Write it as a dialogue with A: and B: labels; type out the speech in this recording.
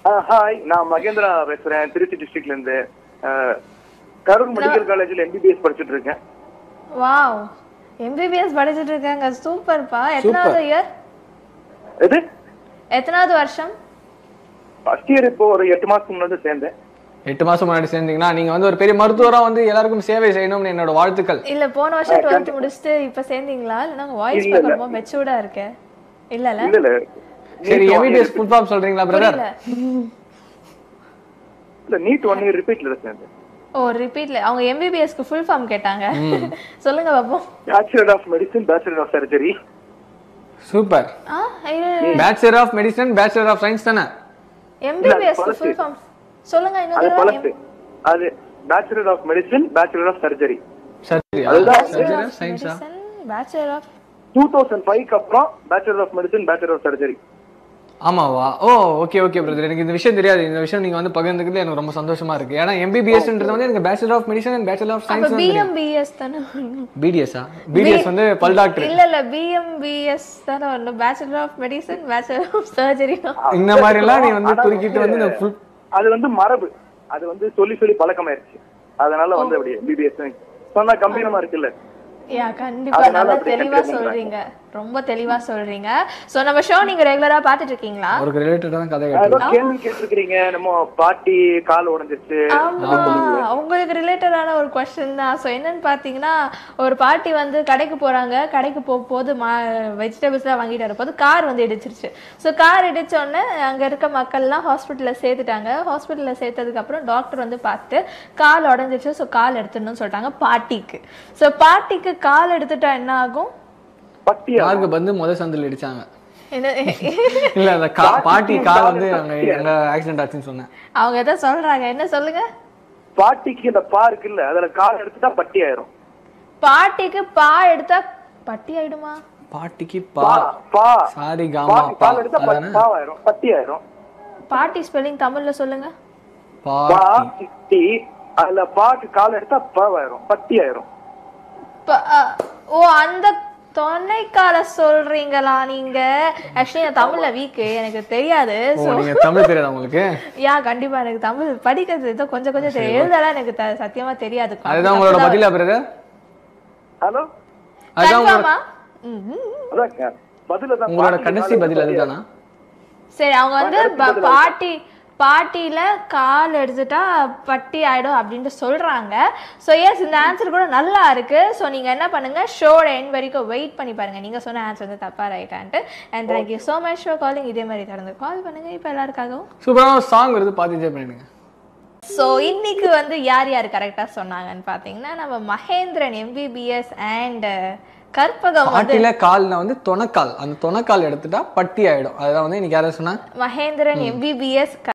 A: Hi நான் மகேந்திரா பேசுறேன் திருச்சி டிஸ்ட்ரிக்ட்ல இருந்து அஹ், கரூர் மெடிக்கல் காலேஜ்ல எம்பிபிஎஸ் படிச்சுட்டு இருக்கேன்
B: வாவ் எம்பிபிஎஸ் படிச்சிட்டு இருக்காங்க சூப்பர்ப்பா எத்தனாவது இயர்
A: எது
B: எத்தனாவது வருஷம்
A: ஃபர்ஸ்ட் இயர் இப்போ ஒரு எட்டு மாசத்துக்கு முன்னாடி சேர்ந்தேன்
C: எட்டு மாசம் முன்னாடி சேர்ந்தீங்கன்னா நீங்க வந்து ஒரு பெரிய மருத்துவரா வந்து எல்லாருக்கும் சேவை செய்யணும்னு என்னோட வாழ்த்துக்கள்
B: இல்ல போன வருஷம் டுவெல்த் முடிச்சுட்டு இப்ப சேர்ந்தீங்களா இல்ல உங்க வாய்ஸ்
A: இல்ல, இல்ல.
B: ரொம்ப மெச்சூர்டா இருக்கு இல்லல
A: இல்ல இல்ல
C: சரி எம்பிபிஎஸ் ஃபுல் ஃபார்ம் சொல்றீங்களா பிரதர்
B: புரியல
A: இல்ல நீட் ஒன் இயர் ரிப்பீட்ல சேர்ந்தேன்
B: ஓ ரிப்பீட்ல அவங்க எம்பிபிஎஸ்க்கு ஃபுல் ஃபார்ம் கேட்டாங்க சொல்லுங்க பாப்போம்
A: bachelor of medicine bachelor of surgery
C: super
B: ஆ இது
C: bachelor of medicine bachelor of science தானே
B: எம்பிபிஎஸ்க்கு
A: பழசு.
B: ஃபுல் ஃபார்ம் சொல்லுங்க
A: அது
B: இன்னொரு
A: பழசு அது bachelor of medicine bachelor of surgery
C: சரி
A: அதுதான்
C: சர்ஜரி சயின்ஸா
B: பேச்சுலர் ஆஃப்
A: டூ தௌசண்ட் ஃபைவ்க்கு அப்புறம் bachelor of medicine bachelor of surgery
C: ஆமாவா ஓ ஓகே ஓகே பிரதர் எனக்கு இந்த விஷயம் தெரியாது இந்த விஷயம் நீங்க வந்து பகிர்ந்துக்கிறது எனக்கு ரொம்ப சந்தோஷமா இருக்கு ஏன்னா எம்பிபிஎஸ்ன்றது வந்து எனக்கு bachelor of medicine and bachelor of
B: அப்ப
C: சயின்ஸ்
B: பிஎம்பிஎஸ் தானே
C: பிடிஎஸ்ஆ பிடிஎஸ் வந்து பல் டாக்டர்
B: இல்ல இல்ல பிஎம்பிஎஸ் தானே வரணும் bachelor of medicine bachelor of surgery
C: இந்த மாதிரி எல்லாம் நீ வந்து
A: ஆனா
C: குறுக்கிட்டு வந்து இந்த ஃபுல்
A: அது வந்து மரபு அது வந்து சொல்லி சொல்லி பழக்கமாயிருச்சு அதனால வந்து அப்படி பிபிஎஸ் சொன்னா கம்பீரமா இருக்குல்ல
B: யா கண்டிப்பா
A: அதனால
B: நல்லா
A: அப்படி
B: தெளிவா
A: continue
B: சொல்றீங்க ரொம்ப தெளிவா சொல்றீங்க சோ நம்ம ஷோ நீங்க ரெகுலரா பாத்துட்டு இருக்கீங்களா
C: அவருக்கு ரிலேட்டடான கதை
A: ஏதோ
C: கேட்டு
A: கேள்வி கேட்டிருக்கிறீங்க நம்ம பாட்டி கால் உடைஞ்சிருச்சு
B: ஆமா உங்களுக்கு ரிலேட்டடான ஒரு கொஸ்டின் தான் ஸோ என்னன்னு பார்த்தீங்கன்னா ஒரு பாட்டி வந்து கடைக்கு போறாங்க கடைக்கு போகும்போது மா வெஜிடபிள்ஸ்லாம் வாங்கிட்டு வரும்போது கார் வந்து இடிச்சிருச்சு ஸோ கார் இடிச்ச உடனே அங்க இருக்க மக்கள்லாம் ஹாஸ்பிட்டலில் சேர்த்துட்டாங்க ஹாஸ்பிட்டலில் சேர்த்ததுக்கு அப்புறம் டாக்டர் வந்து பார்த்து கால் உடஞ்சிருச்சு ஸோ கால் எடுத்துடணும்னு சொல்லிட்டாங்க பாட்டிக்கு ஸோ பாட்டிக்கு கால் எடுத்துட்டா என்ன ஆகும்
A: பட்டியா
C: யாருக்கு வந்து முத சந்தில் இடிச்சாங்க
B: என்ன
C: இல்ல அந்த கா- பாட்டி கால் வந்து அங்க அங்க ஆக்சிடென்ட் ஆச்சுன்னு சொன்னேன்
B: அவங்க எதை சொல்றாங்க என்ன சொல்லுங்க
A: பாட்டிக்கு இந்த பா இருக்குல்ல அதுல கால் எடுத்துட்டா பட்டி ஆயிரும்
B: பாட்டிக்கு பா எடுத்தா பட்டி ஆயிடுமா
C: பாட்டிக்கு
A: பா
C: பா
A: பா
C: சாரி காமா
A: பாட்டி
C: பா
A: கால் எடுத்தா ப-
C: அதானே
A: பாவாயிரும் பட்டி ஆயிரும்
B: பாட்டி ஸ்பெல்லிங் தமிழ்ல சொல்லுங்க
A: பா
C: பாட்டி
A: சிட்டி அதுல பாக்கு கால் எடுத்தா பாவாயிரும் பட்டி ஆயிரும்
B: ப- அ, ஓ அந்த தொன்னைக்கால சொல்றீங்களா நீங்க ஆக்சுவலி நான் தமிழ்ல வீக் எனக்கு தெரியாது
C: ஓ நீங்க தமிழ் தெரியாதா உங்களுக்கு
B: யா கண்டிப்பா எனக்கு தமிழ் படிக்கிறது ஏதோ கொஞ்சம் கொஞ்சம் தெரியும் எழுதலாம் எனக்கு த- சத்தியமா தெரியாது
C: அதுதான் உங்களோட பதிலா பிரதர்
A: ஹலோ
C: அதுதான் உங்களோட
B: கன்ஃபார்மா ம், ம்.
A: அதான் பதில தான்
C: உங்களோட
A: பாட்டிக்கு
C: கடைசி
A: கால்
C: பதில்
A: எடுத்தா
C: அதுதானா
B: சரி அவங்க வந்து ப- பாட்டி பாட்டியில கால் எடுத்துட்டா பட்டி ஆயிடும் அப்படின்ட்டு சொல்றாங்க ஸோ எஸ் இந்த ஆன்சர் கூட நல்லா இருக்கு ஸோ நீங்க என்ன பண்ணுங்க ஷோட எண்ட் வரைக்கும் வெயிட் பண்ணி பாருங்க நீங்க சொன்ன ஆன்சர் வந்து தப்பா ரைட்டான்ட்டு and thank you so much for calling இதே மாதிரி தொடர்ந்து கால் பண்ணுங்க இப்போ எல்லாருக்காகவும்
C: சூப்பரான சாங் வருது பார்த்து என்ஜாய் பண்ணிடுங்க
B: ஸோ இன்னைக்கு வந்து யார் யார் கரெக்டாக சொன்னாங்கன்னு பார்த்தீங்கன்னா நம்ம மகேந்திரன் எம்பிபிஎஸ் அண்ட் கற்பகம் வந்து
C: பாட்டில கால்னா வந்து தொணக்கால் அந்த தொணக்கால் எடுத்துட்டா பட்டி ஆயிடும் அதுதான் வந்து இன்னைக்கு யாரும் சொன்னா
B: மகேந்திரன் எம்பிபிஎஸ்